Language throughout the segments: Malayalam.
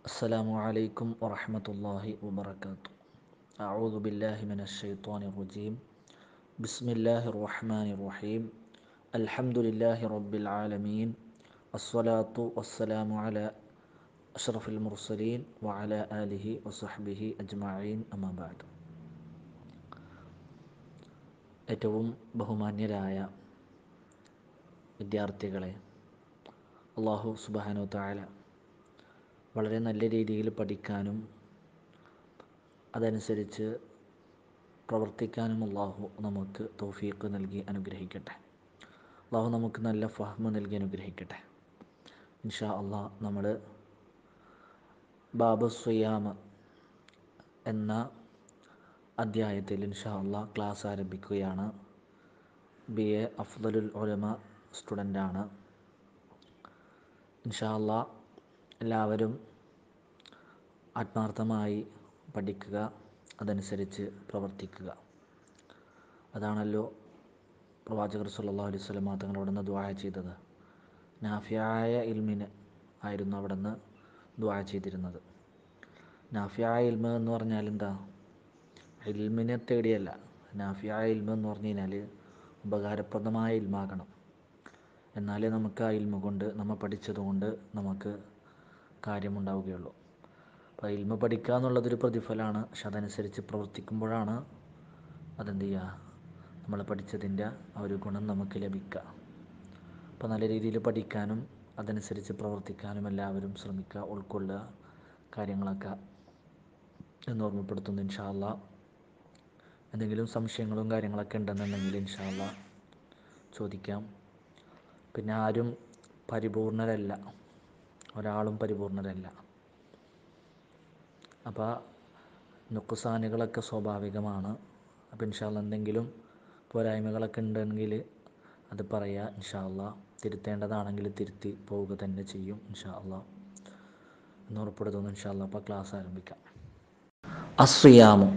السلام عليكم ورحمة الله وبركاته أعوذ بالله من الشيطان الرجيم بسم الله الرحمن الرحيم الحمد لله رب العالمين الصلاة والسلام على أشرف المرسلين وعلى آله وصحبه أجمعين أما بعد ഏറ്റവും ബഹുമാന്യരായ വിദ്യാർത്ഥികളെ അള്ളാഹു സുബാനു താല വളരെ നല്ല രീതിയിൽ പഠിക്കാനും അതനുസരിച്ച് പ്രവർത്തിക്കാനും അള്ളാഹു നമുക്ക് തൗഫീഖ് നൽകി അനുഗ്രഹിക്കട്ടെ അള്ളാഹു നമുക്ക് നല്ല ഫഹ്മ നൽകി അനുഗ്രഹിക്കട്ടെ ഇൻഷാ അള്ളാഹ് നമ്മൾ ബാബു സുയാമ് എന്ന അധ്യായത്തിൽ ഇൻഷാ അള്ളാഹ് ക്ലാസ് ആരംഭിക്കുകയാണ് ബി എ അഫ്ദലുൽ ഉലമ സ്റ്റുഡൻ്റാണ് ഇൻഷാ അള്ളാഹ് എല്ലാവരും ആത്മാർത്ഥമായി പഠിക്കുക അതനുസരിച്ച് പ്രവർത്തിക്കുക അതാണല്ലോ പ്രവാചകർ സല്ലല്ലാഹു അലൈഹി വസല്ലം തങ്ങൾ അവിടെ നിന്ന് ദുആ ചെയ്തത് നാഫിയായ ഇൽമിന് ആയിരുന്നു അവിടെ നിന്ന് ദുആ ചെയ്തിരുന്നത് നാഫിയായ ഇൽമ എന്ന് പറഞ്ഞാൽ എന്താ ഇൽമിനെ തേടിയല്ല നാഫിയായ ഇൽമ എന്ന് പറഞ്ഞു കഴിഞ്ഞാൽ ഉപകാരപ്രദമായ ഇൽമാകണം എന്നാലേ നമുക്ക് ആ ഇൽമ കൊണ്ട് നമ്മൾ പഠിച്ചതുകൊണ്ട് നമുക്ക് കാര്യമുണ്ടാവുകയുള്ളൂ അപ്പോൾ ഇൽമ പഠിക്കുക എന്നുള്ളതൊരു പ്രതിഫലമാണ് പക്ഷെ അതനുസരിച്ച് പ്രവർത്തിക്കുമ്പോഴാണ് അതെന്ത് ചെയ്യുക നമ്മൾ പഠിച്ചതിൻ്റെ ആ ഒരു ഗുണം നമുക്ക് ലഭിക്കുക അപ്പോൾ നല്ല രീതിയിൽ പഠിക്കാനും അതനുസരിച്ച് പ്രവർത്തിക്കാനും എല്ലാവരും ശ്രമിക്കുക ഉൾക്കൊള്ളുക കാര്യങ്ങളൊക്കെ എന്ന് ഓർമ്മപ്പെടുത്തുന്നു ഇൻഷാല്ല എന്തെങ്കിലും സംശയങ്ങളും കാര്യങ്ങളൊക്കെ ഉണ്ടെന്നുണ്ടെങ്കിൽ ഇൻഷാല്ല ചോദിക്കാം പിന്നെ ആരും പരിപൂർണരല്ല ഒരാളും പരിപൂർണരല്ല അപ്പോൾ നുക്കുസാനുകളൊക്കെ സ്വാഭാവികമാണ് അപ്പോൾ ഇൻഷാല്ല എന്തെങ്കിലും പോരായ്മകളൊക്കെ ഉണ്ടെങ്കിൽ അത് പറയുക ഇൻഷാല്ല തിരുത്തേണ്ടതാണെങ്കിൽ തിരുത്തി പോവുക തന്നെ ചെയ്യും ഇൻഷാല്ല എന്ന് ഉറപ്പെടുത്തുന്നു ഇൻഷാല്ല അപ്പോൾ ക്ലാസ് ആരംഭിക്കാം അസ്വിയാമു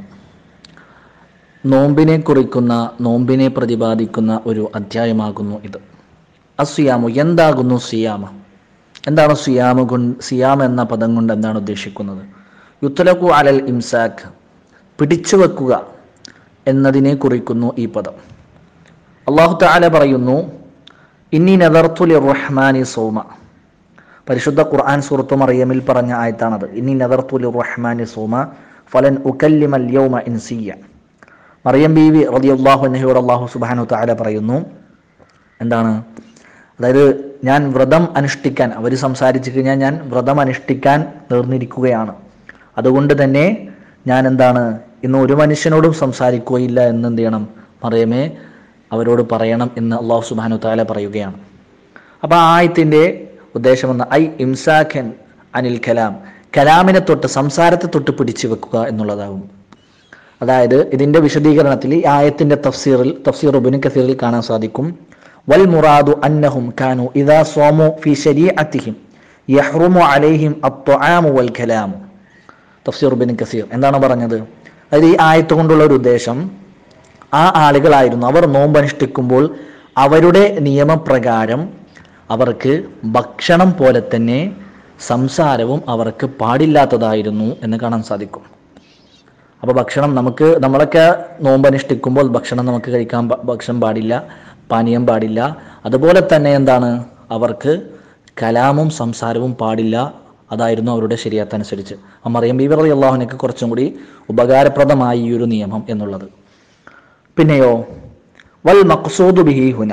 നോമ്പിനെ കുറിക്കുന്ന നോമ്പിനെ പ്രതിപാദിക്കുന്ന ഒരു അധ്യായമാകുന്നു ഇത് അസ്വിയാമു എന്താകുന്നു സിയാമ എന്താണ് സിയാമ് കൊണ്ട് സിയാം എന്ന പദം കൊണ്ട് എന്താണ് ഉദ്ദേശിക്കുന്നത് യുത്തലക്കു അലൽ ഇംസാഖ് പിടിച്ചു വെക്കുക എന്നതിനെ കുറിക്കുന്നു ഈ പദം അള്ളാഹു താല പറയുന്നു ഇന്നി നദർത്തുലി റഹ്മാനി സോമ പരിശുദ്ധ ഖുർആൻ സൂറത്തു മറിയമിൽ പറഞ്ഞ ആയത്താണത് ഇന്നി നദർത്തുലി റഹ്മാനി സോമ ഫലൻ ഉക്കല്ലിമൽ യൗമ ഇൻസിയ മറിയം ബീവി റളിയല്ലാഹു അൻഹയോട് അള്ളാഹു സുബ്ഹാനഹു തആല പറയുന്നു എന്താണ് അതായത് ഞാൻ വ്രതം അനുഷ്ഠിക്കാൻ അവർ സംസാരിച്ചു കഴിഞ്ഞാൽ ഞാൻ വ്രതം അനുഷ്ഠിക്കാൻ നേർന്നിരിക്കുകയാണ് അതുകൊണ്ട് തന്നെ ഞാൻ എന്താണ് ഇന്ന് ഒരു മനുഷ്യനോടും സംസാരിക്കുകയില്ല എന്ന് എന്ത് ചെയ്യണം മറിയമേ അവരോട് പറയണം എന്ന് അള്ളാഹു സുബാനു താല പറയുകയാണ് അപ്പോൾ ആ ആയത്തിൻ്റെ ഉദ്ദേശം എന്ന ഐ ഇംസാഖൻ അനിൽ കലാം കലാമിനെ തൊട്ട് സംസാരത്തെ തൊട്ട് പിടിച്ചു വെക്കുക എന്നുള്ളതാകും അതായത് ഇതിൻ്റെ വിശദീകരണത്തിൽ ഈ ആയത്തിൻ്റെ തഫ്സീറിൽ തഫ്സീർ ഉബിന് കസീറിൽ കാണാൻ സാധിക്കും വൽ മുറാദു അന്നഹും കാനു ഇദാ സോമു ഫി ശരീഅത്തിഹിം യഹ്റുമു അലൈഹിം അത്തൊആമു വൽ കലാം തഫ്സീർ ബിൻ കസീർ എന്താണ് പറഞ്ഞത് അതായത് ഈ ആയത്ത് കൊണ്ടുള്ള ഒരു ഉദ്ദേശം ആ ആളുകളായിരുന്നു അവർ നോമ്പ് അനുഷ്ഠിക്കുമ്പോൾ അവരുടെ നിയമപ്രകാരം അവർക്ക് ഭക്ഷണം പോലെ തന്നെ സംസാരവും അവർക്ക് പാടില്ലാത്തതായിരുന്നു എന്ന് കാണാൻ സാധിക്കും അപ്പോൾ ഭക്ഷണം നമുക്ക് നമ്മളൊക്കെ നോമ്പ് അനുഷ്ഠിക്കുമ്പോൾ ഭക്ഷണം നമുക്ക് കഴിക്കാൻ ഭക്ഷണം പാടില്ല പാനീയം പാടില്ല അതുപോലെ തന്നെ എന്താണ് അവർക്ക് കലാമും സംസാരവും പാടില്ല അതായിരുന്നു അവരുടെ ശരിയാത്തനുസരിച്ച് ആ മറിയം ബീബി റളി അള്ളാഹുനക്ക് കുറച്ചും കൂടി ഉപകാരപ്രദമായി ഈ ഒരു നിയമം എന്നുള്ളത് പിന്നെയോ വൽ മഖ്സൂദു ബിഹി ഹുന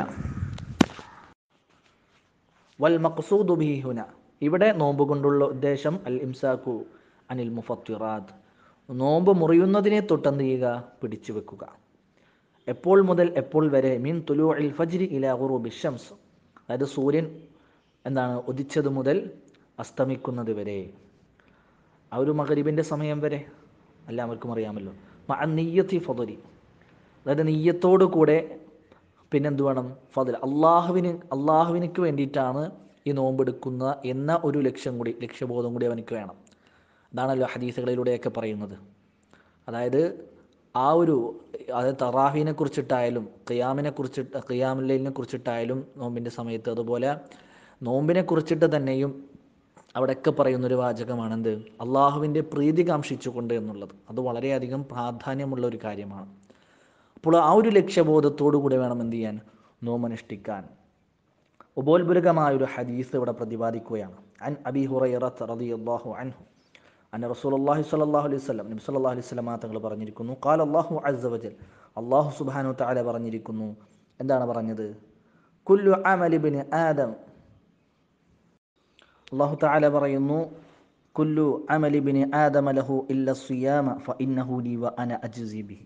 വൽ മഖ്സൂദു ബിഹി ഹുന ഇവിടെ നോമ്പ് കൊണ്ടുള്ള ഉദ്ദേശം അൽ ഇംസാഖു അനിൽ മുഫത്തിറാദ് നോമ്പ് മുറിയുന്നതിനെ തൊട്ടെന്ത് ചെയ്യുക പിടിച്ചു വെക്കുക എപ്പോൾ മുതൽ എപ്പോൾ വരെ മീൻ തുലു അൽ ഫജ്രി ഇല ഗുറൂബി ഷംസ് അതായത് സൂര്യൻ എന്താണ് ഉദിച്ചത് മുതൽ അസ്തമിക്കുന്നത് വരെ ആ ഒരു മകരിബിൻ്റെ സമയം വരെ എല്ലാവർക്കും അറിയാമല്ലോ നെയ്യത്തി ഫതുരി അതായത് നെയ്യത്തോടു കൂടെ പിന്നെന്ത് വേണം ഫതിൽ അള്ളാഹുവിന് അള്ളാഹുവിനക്ക് വേണ്ടിയിട്ടാണ് ഈ നോമ്പെടുക്കുന്ന എന്ന ഒരു ലക്ഷ്യം കൂടി ലക്ഷ്യബോധം കൂടി അവനക്ക് വേണം അതാണല്ലോ ഹദീസുകളിലൂടെയൊക്കെ പറയുന്നത് അതായത് ആ ഒരു അതായത് തറാഹീനെ കുറിച്ചിട്ടായാലും ഖിയാമിനെ കുറിച്ചിട്ട് ഖിയാമുല്ലൈലിനെ കുറിച്ചിട്ടായാലും നോമ്പിൻ്റെ സമയത്ത് അതുപോലെ നോമ്പിനെ കുറിച്ചിട്ട് തന്നെയും അവിടെയൊക്കെ പറയുന്നൊരു വാചകമാണ് എന്ത് അള്ളാഹുവിൻ്റെ പ്രീതി കാംക്ഷിച്ചുകൊണ്ട് എന്നുള്ളത് അത് വളരെയധികം പ്രാധാന്യമുള്ള ഒരു കാര്യമാണ് അപ്പോൾ ആ ഒരു ലക്ഷ്യബോധത്തോടു കൂടി വേണം എന്ത് ചെയ്യാൻ നോമനുഷ്ഠിക്കാൻ ഉപോത്ബുലകമായ ഒരു ഹദീസ് ഇവിടെ പ്രതിപാദിക്കുകയാണ് അൻ അബി ഹുറൈറത്ത് റളിയല്ലാഹു അൻഹു അൻ റസൂലുള്ളാഹി സ്വല്ലല്ലാഹു അലൈഹി വസല്ലം നബി സല്ലല്ലാഹു അലൈഹി വസല്ലം തങ്ങൾ പറഞ്ഞിരിക്കുന്നു ഖാല അല്ലാഹു അസ്സ വജൽ അല്ലാഹു സുബ്ഹാനഹു തആല പറഞ്ഞിരിക്കുന്നു എന്താണ് പറഞ്ഞത് കുല്ലു അമലി ഇബ്നി ആദം അല്ലാഹു തആല പറയുന്നു കുല്ലു അമലി ഇബ്നി ആദമ ലഹു ഇല്ല സിയാമ ഫഇന്നഹു ലി വ അന അജ്സി ബിഹി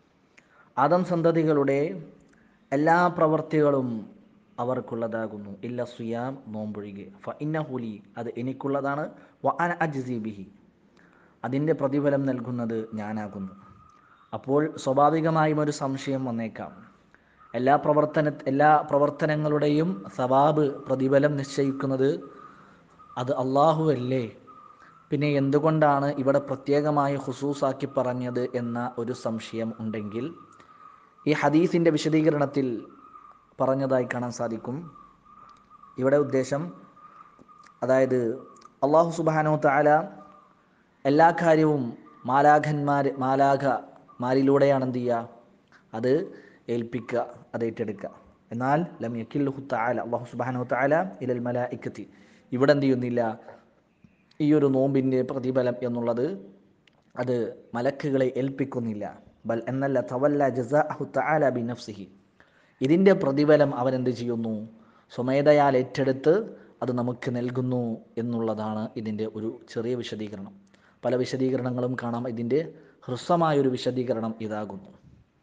ആദം സന്തതികളുടെ എല്ലാ പ്രവർത്തികളും അവർക്കുള്ളതാകുന്നു ഇല്ല സുയാം നോമ്പൊഴികെ ഫ ഇന്നഹുലി അത് എനിക്കുള്ളതാണ് വ അന അജ്സി ബിഹി അതിൻ്റെ പ്രതിഫലം നൽകുന്നത് ഞാനാകുന്നു അപ്പോൾ സ്വാഭാവികമായും ഒരു സംശയം വന്നേക്കാം എല്ലാ പ്രവർത്തന എല്ലാ പ്രവർത്തനങ്ങളുടെയും സവാബ് പ്രതിഫലം നിശ്ചയിക്കുന്നത് അത് അള്ളാഹു അല്ലേ പിന്നെ എന്തുകൊണ്ടാണ് ഇവിടെ പ്രത്യേകമായി ഹുസൂസാക്കി പറഞ്ഞത് എന്ന ഒരു സംശയം ഉണ്ടെങ്കിൽ ഈ ഹദീസിൻ്റെ വിശദീകരണത്തിൽ പറഞ്ഞതായി കാണാൻ സാധിക്കും ഇവിടെ ഉദ്ദേശം അതായത് അള്ളാഹു സുബാനോ താല എല്ലാ കാര്യവും മാലാഖന്മാർ മാലാഖമാരിലൂടെയാണ് എന്ത് ചെയ്യുക അത് ഏൽപ്പിക്കുക അത് ഏറ്റെടുക്കുക എന്നാൽ ലം യക്കിൽഹു താല അള്ളാഹു സുബാനോ താല ഇലൽ മല ഇക്കത്തി ഇവിടെ എന്ത് ചെയ്യുന്നില്ല ഈ ഒരു നോമ്പിൻ്റെ പ്രതിഫലം എന്നുള്ളത് അത് മലക്കുകളെ ഏൽപ്പിക്കുന്നില്ല ബൽ എന്നല്ല തവല്ല ജസാഹു തആല ബി നഫ്സിഹി ഇതിൻ്റെ പ്രതിഫലം അവൻ എന്ത് ചെയ്യുന്നു സ്വമേധയാൽ ഏറ്റെടുത്ത് അത് നമുക്ക് നൽകുന്നു എന്നുള്ളതാണ് ഇതിൻ്റെ ഒരു ചെറിയ വിശദീകരണം പല വിശദീകരണങ്ങളും കാണാം ഇതിൻ്റെ ഹ്രസ്വമായൊരു വിശദീകരണം ഇതാകുന്നു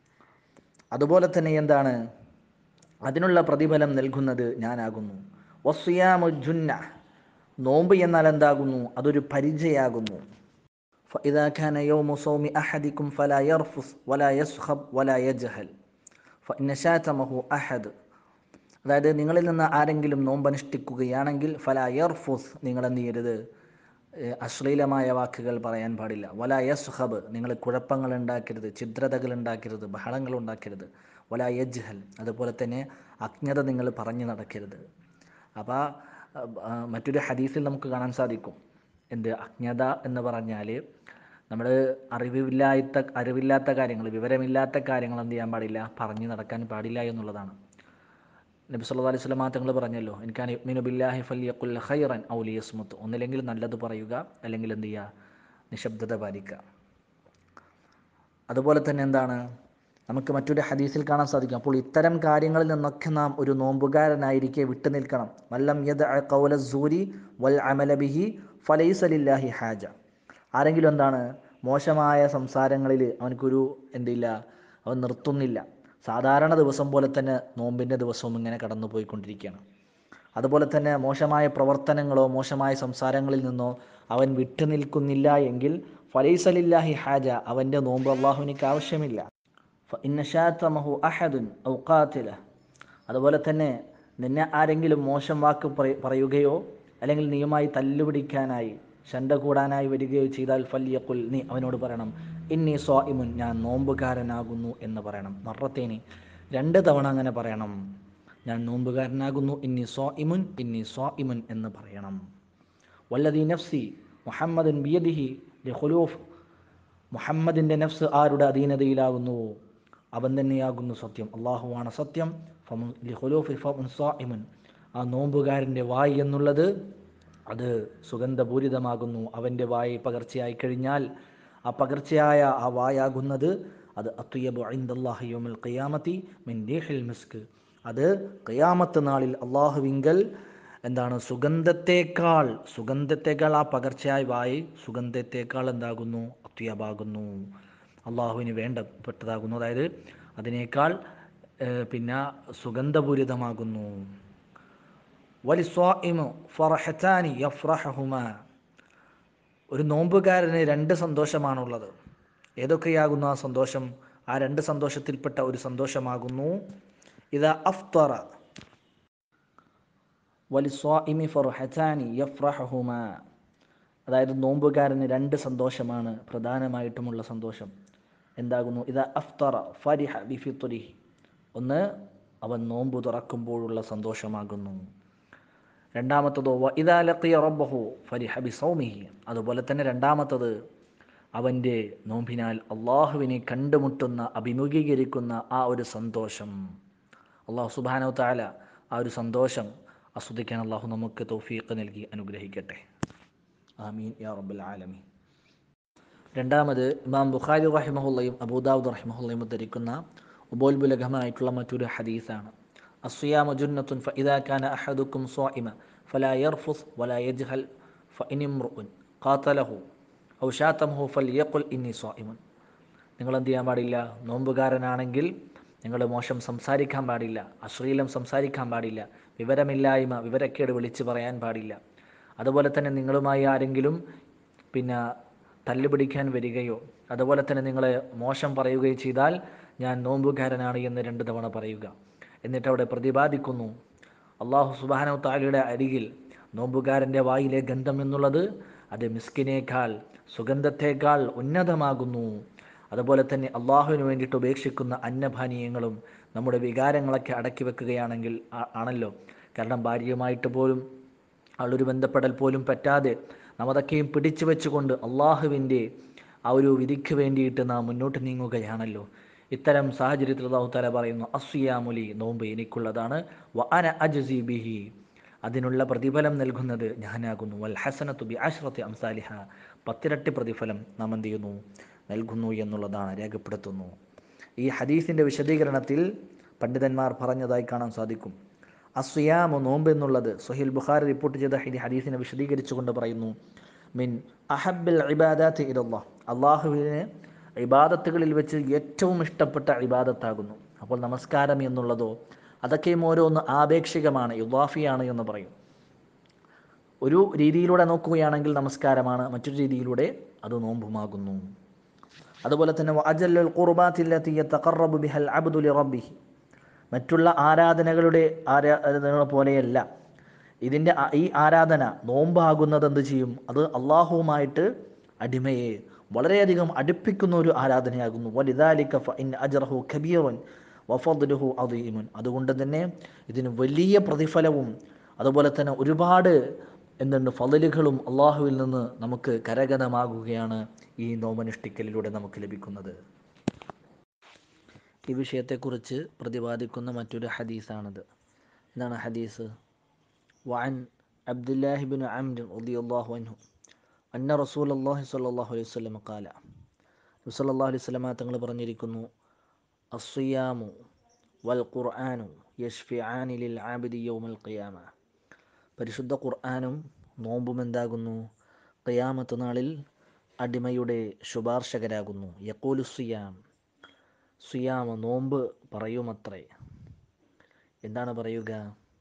അതുപോലെ തന്നെ എന്താണ് അതിനുള്ള പ്രതിഫലം നൽകുന്നത് ഞാനാകുന്നു വസ്യാമു ജുന്ന നോമ്പ് എന്നാൽ എന്താകുന്നു അതൊരു പരിചയാകുന്നു فإذا كان يوم صوم أحدكم فلا يرفث ولا يسخب ولا يجهل فإن شاتمه أحد അതായത് നിങ്ങളിൽ നിന്ന് ആരെങ്കിലും നോമ്പനുഷ്ഠിക്കുകയാണെങ്കിൽ ഫല യർഫുസ് നിങ്ങൾ എന്ത് ചെയ്യരുത് അശ്ലീലമായ വാക്കുകൾ പറയാൻ പാടില്ല വല യസ്ഹബ് നിങ്ങൾ കുഴപ്പങ്ങൾ ഉണ്ടാക്കരുത് ഛിദ്രതകൾ ഉണ്ടാക്കരുത് ബഹളങ്ങൾ ഉണ്ടാക്കരുത് വല യജ്ഹൽ അതുപോലെ തന്നെ അജ്ഞത നിങ്ങൾ പറഞ്ഞു നടക്കരുത് അപ്പോൾ മറ്റൊരു ഹദീസിൽ നമുക്ക് കാണാൻ സാധിക്കും എന്ത് അജ്ഞത എന്ന് പറഞ്ഞാൽ നമ്മൾ അറിവില്ലാത്ത അറിവില്ലാത്ത കാര്യങ്ങൾ വിവരമില്ലാത്ത കാര്യങ്ങൾ എന്ത് ചെയ്യാൻ പാടില്ല പറഞ്ഞു നടക്കാൻ പാടില്ല എന്നുള്ളതാണ് നബി സല്ലല്ലാഹു അലൈഹി വസല്ലം തങ്ങൾ പറഞ്ഞല്ലോ എനിക്കാണ് യുഗ്മിനു ബില്ലാഹി ഫല്യഖുൽ ഖൈറൻ ഔ ലിയസ്മുത്ത് ഒന്നില്ലെങ്കിൽ നല്ലത് പറയുക അല്ലെങ്കിൽ എന്ത് ചെയ്യുക നിശബ്ദത പാലിക്കുക അതുപോലെ തന്നെ എന്താണ് നമുക്ക് മറ്റൊരു ഹദീസിൽ കാണാൻ സാധിക്കും അപ്പോൾ ഇത്തരം കാര്യങ്ങളിൽ നിന്നൊക്കെ നാം ഒരു നോമ്പുകാരനായിരിക്കെ വിട്ടു നിൽക്കണം വല്ലം യദ് കൗല സൂരി വൽ അമല ബിഹി ഫലൈസലില്ലാഹി ഹാജ ആരെങ്കിലും എന്താണ് മോശമായ സംസാരങ്ങളിൽ അവനക്കൊരു എന്തില്ല അവൻ നിർത്തുന്നില്ല സാധാരണ ദിവസം പോലെ തന്നെ നോമ്പിൻ്റെ ദിവസവും ഇങ്ങനെ കടന്നു പോയിക്കൊണ്ടിരിക്കുകയാണ് അതുപോലെ തന്നെ മോശമായ പ്രവർത്തനങ്ങളോ മോശമായ സംസാരങ്ങളിൽ നിന്നോ അവൻ വിട്ടു നിൽക്കുന്നില്ല എങ്കിൽ ഫലൈസലില്ലാഹി ഹാജ അവൻ്റെ നോമ്പ് അള്ളാഹുവിനിക്ക് ആവശ്യമില്ല ഇന്നഷാത്തമഹു അഹദുൻ ഔ ഖാത്തില അതുപോലെ തന്നെ നിന്നെ ആരെങ്കിലും മോശം വാക്ക് പറയുകയോ അല്ലെങ്കിൽ നീയുമായി തല്ലുപിടിക്കാനായി ശണ്ട കൂടാനായി വരികയോ ചെയ്താൽ ഫല്യക്കുൽ നീ അവനോട് പറയണം ഇന്നി സ്വാഇമുൻ ഞാൻ നോമ്പുകാരനാകുന്നു എന്ന് പറയണം മറത്തേനി രണ്ട് തവണ അങ്ങനെ പറയണം ഞാൻ നോമ്പുകാരനാകുന്നു ഇന്നി സ്വാഇമുൻ ഇന്നി സ്വാഇമുൻ എന്ന് പറയണം വല്ലദീ നഫ്സി മുഹമ്മദൻ ബിയദിഹി ഖുലൂഫ് മുഹമ്മദിൻ്റെ നഫ്സ് ആരുടെ അധീനതയിലാകുന്നുവോ അവൻ തന്നെയാകുന്നു സത്യം അള്ളാഹുവാണ് സത്യം ഫമുൻ ലിഖുലൂഫി ഫമുൻ സ്വാഇമുൻ ആ നോമ്പുകാരൻ്റെ വായ് എന്നുള്ളത് അത് സുഗന്ധപൂരിതമാകുന്നു അവൻ്റെ വായ് പകർച്ചയായി കഴിഞ്ഞാൽ ആ പകർച്ചയായ ആ വായാകുന്നത് അത് അത്തുയബു ഐന്ദല്ലാഹിയോമിൽ ഖിയാമത്തി മിൻ റീഹിൽ മിസ്ക് അത് ഖിയാമത്ത് നാളിൽ അള്ളാഹുവിങ്കൽ എന്താണ് സുഗന്ധത്തേക്കാൾ സുഗന്ധത്തേക്കാൾ ആ പകർച്ചയായി വായി സുഗന്ധത്തേക്കാൾ എന്താകുന്നു അത്യുയബാകുന്നു അള്ളാഹുവിന് വേണ്ടപ്പെട്ടതാകുന്നു അതായത് അതിനേക്കാൾ പിന്നെ സുഗന്ധപൂരിതമാകുന്നു വലിസ്വാഇമു ഫറഹത്താനി യഫ്രഹുമ ഒരു നോമ്പുകാരന് രണ്ട് സന്തോഷമാണുള്ളത് ഏതൊക്കെയാകുന്നു ആ സന്തോഷം ആ രണ്ട് സന്തോഷത്തിൽപ്പെട്ട ഒരു സന്തോഷമാകുന്നു ഇതാ അഫ്തറ വലിസ്വാഇമി ഫറഹത്താനി യഫ്രഹുമ അതായത് നോമ്പുകാരന് രണ്ട് സന്തോഷമാണ് പ്രധാനമായിട്ടുമുള്ള സന്തോഷം എന്താകുന്നു ഇതാ അഫ്തറ ഫരിഹ ബിഫിത്തുരിഹി ഒന്ന് അവൻ നോമ്പ് തുറക്കുമ്പോഴുള്ള സന്തോഷമാകുന്നു രണ്ടാമത്തതോ വ ഇദാ ലഖിയ റബ്ബഹു ഫരിഹ ബി സൗമിഹി അതുപോലെ തന്നെ രണ്ടാമത്തത് അവൻ്റെ നോമ്പിനാൽ അള്ളാഹുവിനെ കണ്ടുമുട്ടുന്ന അഭിമുഖീകരിക്കുന്ന ആ ഒരു സന്തോഷം അള്ളാഹു സുബാനോ താല ആ ഒരു സന്തോഷം ആസ്വദിക്കാൻ അള്ളാഹു നമുക്ക് തൗഫീഖ് നൽകി അനുഗ്രഹിക്കട്ടെ ആമീൻ യാ റബ്ബൽ ആലമീൻ രണ്ടാമത് ഇമാം ബുഖാരി റഹിമഹുല്ലയും അബൂദാവുദ് റഹിമഹുല്ലയും ഉദ്ധരിക്കുന്ന ഉബോൽബുലഘമായിട്ടുള്ള മറ്റൊരു ഹദീസാണ് അസ്യാമ ജുന്നത്തുൻ ഫഇദാ കാന അഹദുക്കും സ്വാഇമ ഫലാ യർഫുസ് വലാ യജ്ഹൽ ഫഇൻ ഇംറുഉൻ ഖാതലഹു ഔ ഷാതമഹു ഫൽയഖുൽ ഇന്നി സ്വാഇമുൻ നിങ്ങൾ എന്ത് ചെയ്യാൻ പാടില്ല നോമ്പുകാരനാണെങ്കിൽ നിങ്ങൾ മോശം സംസാരിക്കാൻ പാടില്ല അശ്ലീലം സംസാരിക്കാൻ പാടില്ല വിവരമില്ലായ്മ വിവരക്കേട് വിളിച്ചു പറയാൻ പാടില്ല അതുപോലെ തന്നെ നിങ്ങളുമായി ആരെങ്കിലും പിന്നെ തല്ലുപിടിക്കാൻ വരികയോ അതുപോലെ തന്നെ നിങ്ങളെ മോശം പറയുകയോ ചെയ്താൽ ഞാൻ നോമ്പുകാരനാണ് എന്ന് രണ്ട് തവണ പറയുക എന്നിട്ട് അവിടെ പ്രതിപാദിക്കുന്നു അള്ളാഹു സുബാനോ താലിയുടെ അരികിൽ നോമ്പുകാരൻ്റെ വായിലെ ഗന്ധം എന്നുള്ളത് അത് മിസ്കിനേക്കാൾ സുഗന്ധത്തേക്കാൾ ഉന്നതമാകുന്നു അതുപോലെ തന്നെ അള്ളാഹുവിന് വേണ്ടിയിട്ട് ഉപേക്ഷിക്കുന്ന അന്നപാനീയങ്ങളും നമ്മുടെ വികാരങ്ങളൊക്കെ അടക്കി വെക്കുകയാണെങ്കിൽ ആ- ആണല്ലോ കാരണം ഭാര്യയുമായിട്ട് പോലും ആളൊരു ബന്ധപ്പെടൽ പോലും പറ്റാതെ നാം അതൊക്കെയും പിടിച്ചു വെച്ചുകൊണ്ട് അള്ളാഹുവിൻ്റെ ആ ഒരു വിധിക്ക് വേണ്ടിയിട്ട് നാം മുന്നോട്ട് നീങ്ങുകയാണല്ലോ ഇത്തരം സാഹചര്യത്തിൽ അള്ളാഹു താല പറയുന്നു അസ്യാമുലി നോമ്പ് എനിക്കുള്ളതാണ് വ അന അജ്സി ബിഹി അതിനുള്ള പ്രതിഫലം നൽകുന്നത് ഞാനാകുന്നു വൽ ഹസനത്തു ബി അഷ്റത്തി അംസാലിഹ പത്തിരട്ടി പ്രതിഫലം നാം എന്ത് ചെയ്യുന്നു നൽകുന്നു എന്നുള്ളതാണ് രേഖപ്പെടുത്തുന്നു ഈ ഹദീസിൻ്റെ വിശദീകരണത്തിൽ പണ്ഡിതന്മാർ പറഞ്ഞതായി കാണാൻ സാധിക്കും അസ്യാമു നോമ്പ് എന്നുള്ളത് സുഹൈൽ ബുഖാരി റിപ്പോർട്ട് ചെയ്ത ഈ ഹദീസിനെ വിശദീകരിച്ചുകൊണ്ട് പറയുന്നു മിൻ അഹബിൽ ഇബാദാത്ത് ഇലല്ലാഹ് അള്ളാഹുവിന് ഇബാദത്തുകളിൽ വെച്ച് ഏറ്റവും ഇഷ്ടപ്പെട്ട ഇബാദത്താകുന്നു അപ്പോൾ നമസ്കാരം എന്നുള്ളതോ അതൊക്കെയും ഓരോന്ന് ആപേക്ഷികമാണ് യുവാഫിയാണ് എന്ന് പറയും ഒരു രീതിയിലൂടെ നോക്കുകയാണെങ്കിൽ നമസ്കാരമാണ് മറ്റൊരു രീതിയിലൂടെ അത് നോമ്പുമാകുന്നു അതുപോലെ തന്നെ അജല്ലുൽ ഖുർബാത്തില്ലത്തി യതഖറബു ബിഹൽ അബ്ദു ലിറബ്ബിഹി മറ്റുള്ള ആരാധനകളുടെ ആരാധനകൾ പോലെയല്ല ഇതിൻ്റെ ആ- ഈ ആരാധന നോമ്പാകുന്നത് എന്ത് ചെയ്യും അത് അള്ളാഹുവുമായിട്ട് അടിമയെ വളരെയധികം അടുപ്പിക്കുന്ന ഒരു ആരാധനയാകുന്നു വലിദാലിക ഫഇൻ അജ്റഹു കബീറുൻ വഫദ്ലുഹു അദീമുൻ അതുകൊണ്ട് തന്നെ ഇതിന് വലിയ പ്രതിഫലവും അതുപോലെ തന്നെ ഒരുപാട് എന്തുണ്ട് ഫضലുകളും അള്ളാഹുവിൽ നിന്ന് നമുക്ക് കരഗതമാകുകയാണ് ഈ നോമനുഷ്ഠിക്കലിലൂടെ നമുക്ക് ലഭിക്കുന്നത് ഈ വിഷയത്തെക്കുറിച്ച് പ്രതിപാദിക്കുന്ന മറ്റൊരു ഹദീസാണിത് എന്താണ് ഹദീസ് വഅൻ അബ്ദുല്ലാഹി ബിൻ അംർ റളിയല്ലാഹു അൻഹു അന്ന റസൂലുള്ളാഹി സ്വല്ലല്ലാഹു അലൈഹി വസല്ലം ഖാല നബി സല്ലല്ലാഹു അലൈഹി വസല്ലം തങ്ങൾ പറഞ്ഞിരിക്കുന്നു അസ്സിയാമു വൽ ഖുർആനു യഷ്ഫിആനി ലിൽ ആബിദി യൗമൽ ഖിയാമ പരിശുദ്ധ ഖുർആനും നോമ്പും എന്താകുന്നു ഖിയാമത്ത് നാളിൽ അടിമയുടെ ശുപാർശകരാകുന്നു യഖൂലു സിയാം സുയാമ നോമ്പ് പറയുമത്രേ എന്താണ് പറയുക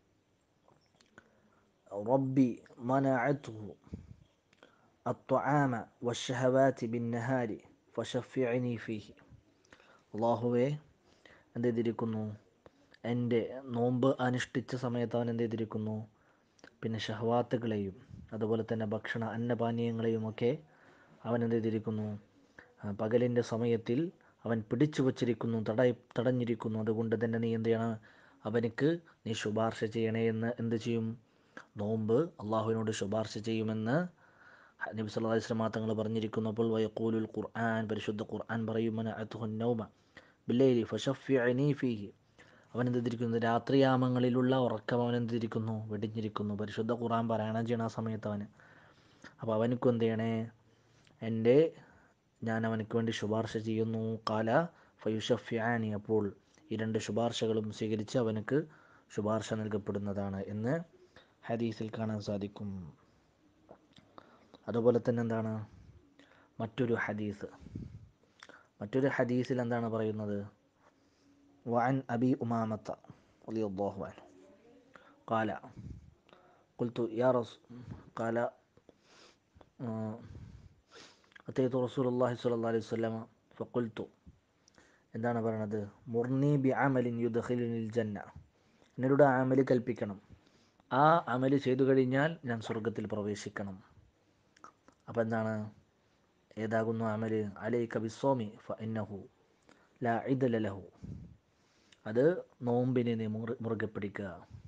റബ്ബി മനഅത്തുഹു الطعام والشهوات بالنهار فشفعني فيه അള്ളാഹുവെ എന്ത് ചെയ്തിരിക്കുന്നു എൻ്റെ നോമ്പ് അനുഷ്ഠിച്ച സമയത്ത് അവൻ എന്ത് ചെയ്തിരിക്കുന്നു പിന്നെ ഷഹവാത്തുകളെയും അതുപോലെ തന്നെ ഭക്ഷണ അന്നപാനീയങ്ങളെയും ഒക്കെ അവൻ എന്ത് ചെയ്തിരിക്കുന്നു ആ, പകലിൻ്റെ സമയത്തിൽ അവൻ പിടിച്ചു വച്ചിരിക്കുന്നു തട തടഞ്ഞിരിക്കുന്നു അതുകൊണ്ട് തന്നെ നീ എന്ത് ചെയ്യണം അവനിക്ക് നീ ശുപാർശ ചെയ്യണേ എന്ന് എന്ത് ചെയ്യും നോമ്പ് അള്ളാഹുവിനോട് ശുപാർശ ചെയ്യുമെന്ന് നബി സല്ലല്ലാഹു അലൈഹി വസല്ലം തങ്ങൾ പറഞ്ഞിരിക്കുന്നു അപ്പോൾ വയഖൂലുൽ ഖുർആൻ പരിശുദ്ധ ഖുർആൻ പറയും മനഅതുഹു നൗമ ബില്ലൈലി ഫശഫിഅനി ഫീഹി അവൻ എന്തിരിക്കുന്നു രാത്രിയാമങ്ങളിലുള്ള ഉറക്കം അവൻ എന്തിരിക്കുന്നു വെടിഞ്ഞിരിക്കുന്നു പരിശുദ്ധ ഖുർആൻ പാരായണം ചെയ്യണ ആ സമയത്ത് അവന് അപ്പോൾ അവനക്കും എന്ത് ചെയ്യണേ എൻ്റെ ഞാൻ അവനക്ക് വേണ്ടി ശുപാർശ ചെയ്യുന്നു കാല ഫയുഷഫിയാനി അപ്പോൾ ഈ രണ്ട് ശുപാർശകളും സ്വീകരിച്ച് അവനക്ക് ശുപാർശ നൽകപ്പെടുന്നതാണ് എന്ന് ഹദീസിൽ കാണാൻ സാധിക്കും അതുപോലെ തന്നെ എന്താണ് മറ്റൊരു ഹദീസ് മറ്റൊരു ഹദീസിൽ എന്താണ് പറയുന്നത് വഅൻ അബി ഉമാമത്ത റളിയല്ലാഹു അൻഹു قال قلت يا رسول قال آه، أتيت رسول الله صلى الله عليه وسلم فقلت എന്താണ് പറയണത് മുർണി ബി അമലിൻ യുദ്ഖിലിനിൽ ജന്ന എന്നോട് ആ അമല് കൽപ്പിക്കണം ആ അമല് ചെയ്തു കഴിഞ്ഞാൽ ഞാൻ സ്വർഗത്തിൽ പ്രവേശിക്കണം അപ്പോൾ എന്താണ് ഏതാകുന്നു അമല് അലൈക ബിസ്വാമി ഫ ഇന്നഹു ലാ ഇദല ലഹു അത് നോമ്പിനെ നീ മുറ മുറുകെ പിടിക്കുക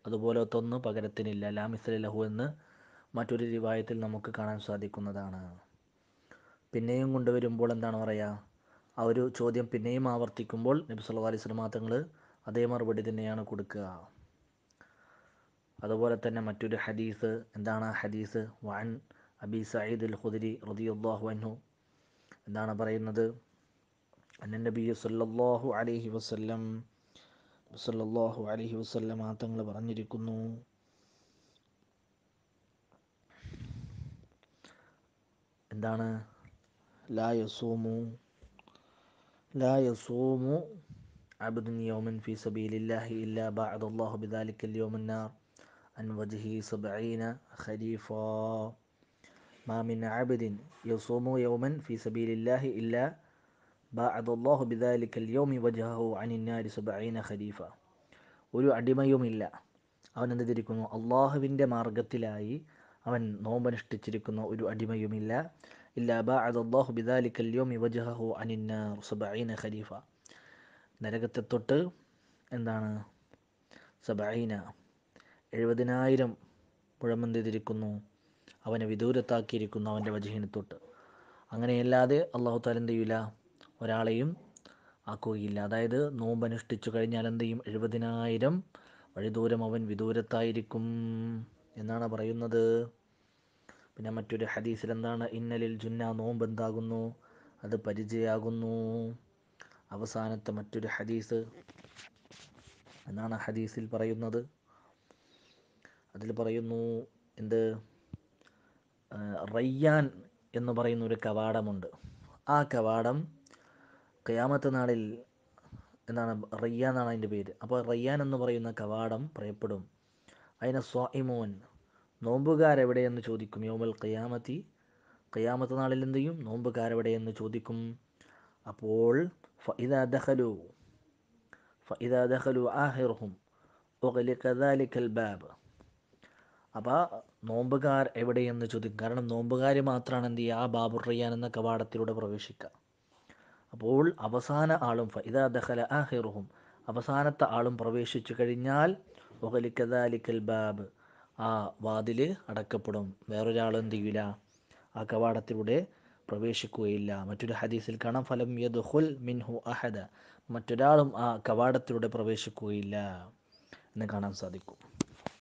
അതുപോലത്തെ ഒന്ന് പകരത്തിനില്ല ലാമിസല ലഹു എന്ന് മറ്റൊരു റിവായത്തിൽ നമുക്ക് കാണാൻ സാധിക്കുന്നതാണ് പിന്നെയും കൊണ്ടുവരുമ്പോൾ എന്താണ് പറയുക ആ ഒരു ചോദ്യം പിന്നെയും ആവർത്തിക്കുമ്പോൾ നബി സല്ലല്ലാഹു അലൈഹി വസല്ലം തങ്ങൾ അതേ മറുപടി തന്നെയാണ് കൊടുക്കുക അതുപോലെ തന്നെ മറ്റൊരു ഹദീസ് എന്താണ് ആ ഹദീസ് വൻ അബി സയ്യിദ് അൽ ഖുദരി റളിയല്ലാഹു അൻഹു എന്താണ് പറയുന്നത് അന്ന നബി സല്ലല്ലാഹു അലൈഹി വസല്ലം സല്ലല്ലാഹു അലൈഹി വസല്ലം തങ്ങൾ പറഞ്ഞിരിക്കുന്നു എന്താണ് ലാ യസൂമു ലാ യസൂമു عبد يوما في سبيل الله إلا بعد الله بذلك اليوم النار عن وجهه سبعين خريفا ما من عبد يصوم يوما في سبيل الله إلا باعد الله بذلك اليوم وجهه عن النار سبعين خريفا ഒരു അടിമയുമില്ല അവൻ എന്തിരിക്കുന്നു അള്ളാഹുവിൻ്റെ മാർഗത്തിലായി അവൻ നോമ്പനുഷ്ഠിച്ചിരിക്കുന്ന ഒരു അടിമയുമില്ല ഇല്ല ബാഅദ അള്ളാഹു ബിദാലിക്കൽ യോമി വജഹഹു അനിന്നാർ സബഈന ഖരീഫ നരകത്തെ തൊട്ട് എന്താണ് സബഈന എഴുപതിനായിരം മുഴമെന്തിരിക്കുന്നു അവനെ വിദൂരത്താക്കിയിരിക്കുന്നു അവൻ്റെ വജഹിനെ തൊട്ട് അങ്ങനെയല്ലാതെ അള്ളാഹു താല എന്ത് ചെയ്യില്ല ഒരാളെയും ആക്കുകയില്ല അതായത് നോമ്പ് അനുഷ്ഠിച്ചു കഴിഞ്ഞാൽ എന്ത് ചെയ്യും എഴുപതിനായിരം വഴിദൂരം അവൻ വിദൂരത്തായിരിക്കും എന്നാണ് പറയുന്നത് പിന്നെ മറ്റൊരു ഹദീസിൽ എന്താണ് ഇന്നലിൽ ജുന്ന നോമ്പ് എന്താകുന്നു അത് പരിചയാകുന്നു അവസാനത്തെ മറ്റൊരു ഹദീസ് എന്നാണ് ഹദീസിൽ പറയുന്നത് അതിൽ പറയുന്നു എന്ത് റയ്യാൻ എന്ന് പറയുന്ന ഒരു കവാടമുണ്ട് ആ കവാടം കയാമത്ത് നാളിൽ എന്താണ് റയ്യാൻ എന്നാണ് അതിൻ്റെ പേര് അപ്പോൾ റയ്യാൻ എന്ന് പറയുന്ന കവാടം പറയപ്പെടും അതിനെ സ്വാഇമോൻ നോമ്പുകാരെവിടെയെന്ന് ചോദിക്കും യോമൽ കയാമത്തി കയാമത്ത് നാളിൽ എന്ത് ചെയ്യും നോമ്പുകാരെവിടെയെന്ന് ചോദിക്കും അപ്പോൾ ഫഇദ ദഖലു ഫഇദ ദഖലു ആഹിറുഹും ഉഗ്ലിഖ ദാലിക്കൽ ബാബ് അപ്പോൾ നോമ്പുകാർ എവിടെയെന്ന് ചോദിക്കും കാരണം നോമ്പുകാർ മാത്രമാണ് എന്ത് ചെയ്യുക ആ ബാബുർ റയ്യാൻ എന്ന കവാടത്തിലൂടെ പ്രവേശിക്കുക അപ്പോൾ അവസാന ആളും ഫൈദ ദഖല ആഹിറുഹും അവസാനത്തെ ആളും പ്രവേശിച്ചു കഴിഞ്ഞാൽ ഒഹലിക്കദാലിക്കൽ ബാബ് ആ വാതിൽ അടക്കപ്പെടും വേറൊരാൾ എന്ത് ചെയ്യില്ല ആ കവാടത്തിലൂടെ പ്രവേശിക്കുകയില്ല മറ്റൊരു ഹദീസിൽ കാണാം ഫലം യദ്ഖുൽ മിൻഹു അഹദ മറ്റൊരാളും ആ കവാടത്തിലൂടെ പ്രവേശിക്കുകയില്ല എന്ന് കാണാൻ സാധിക്കും